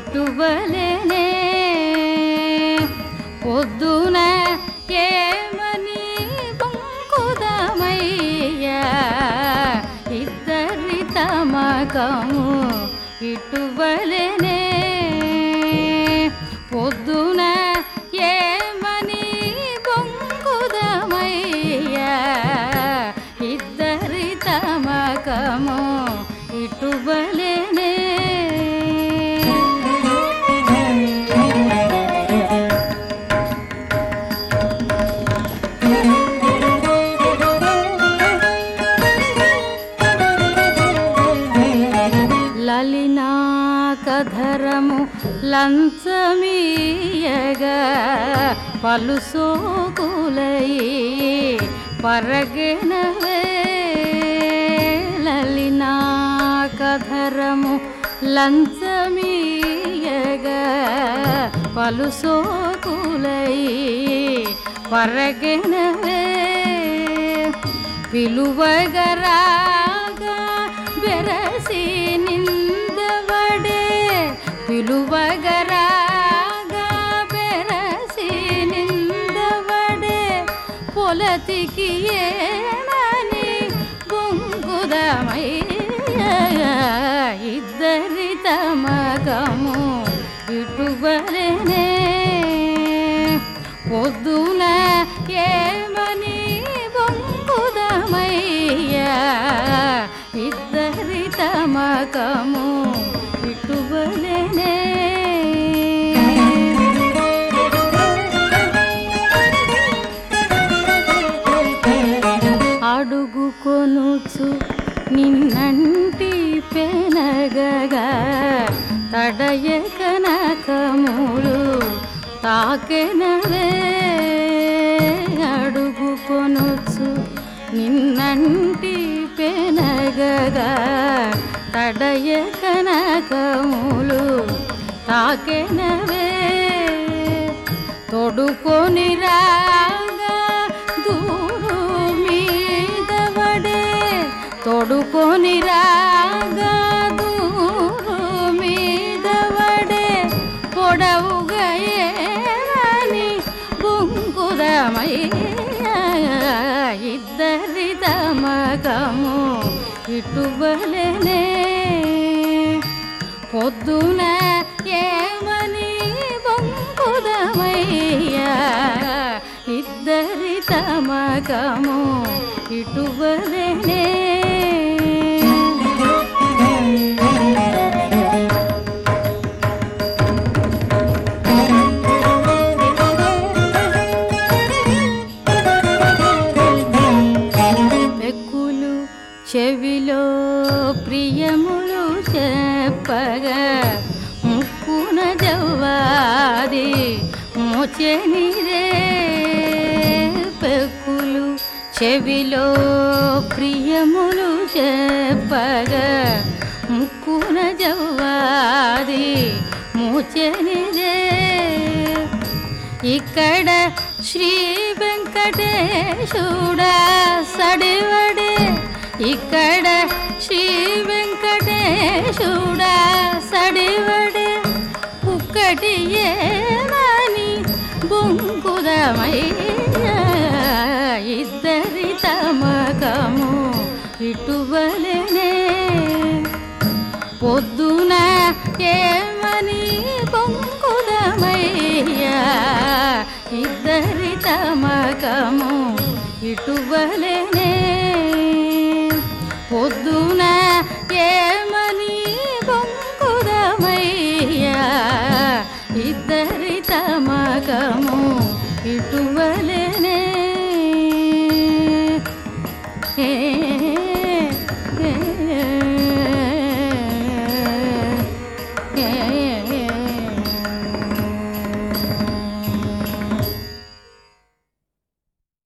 ఇటువలనే పొద్దున ఏమని బొంకుదమయ్యా ఇద్దరి తమకము ఇటువలనే పొద్దున ఏమని బొంకుదమయ్యా ఇద్దరి తమకము ఇటువలనే లలినాకధరము లంచమీయగా పలు సోకులై పరగెనవే లలినాకధరము లంచమీయగా పలు సోకులై పరగెనవే పిలువగరాగా ಬೆರಸಿ ನಿಂದವಡೆ పిలువగరాగా ಬೆರಸಿ నిందవడే పొలతికి ఏమని బొంగుదమయ్య ఇద్దరి తమకము ఇటువలనే పొద్దున ఏమని బొంగుదమయ్యా ఇద్దరి తమకము ఇటువలనే అడుగు కొనుచు నిన్నంటి పెనగగా తడయ కనకములు తాకెనవే అడుగు కొనుచు నిన్నంటి పెనగగా తడయ కనకములు తాకెనవే తొడుకొని రాగా దూరు మీదవడే తొడుకొని రాగా దూరు మీదవడే పొడవుగా ఏమని బొంకుదమయ్య ఇద్దరి తమకము ఇటువలనే పొద్దున ఏమని బొంకుదమయ్యా ఇద్దరి తమకము ఇటువలనే పెక్కులు చెవిలో ప్రియములు చెప్పగా ముక్కున జవ్వాది మోచెనిరే పెక్కులు చెవిలో ప్రియములు చెప్పగా ముక్కున జవ్వాది మోచెనిరే ఇక్కడ శ్రీ వెంకటేశుడా సడివడే ఇక్కడ శ్రీ వెంకటేశుడా సడివడే ఒక్కటి ఏమని బొంకుదమయ్యా ఇద్దరి తమకము ఇటువలనే పొద్దున ఏమని బొంకుదమయ్యా ఇద్దరి తమకము ఇటువలనే పొద్దున ఏమని బొంకుదమయ్యా ఇద్దరి తమకము ఇటువలనే ఏ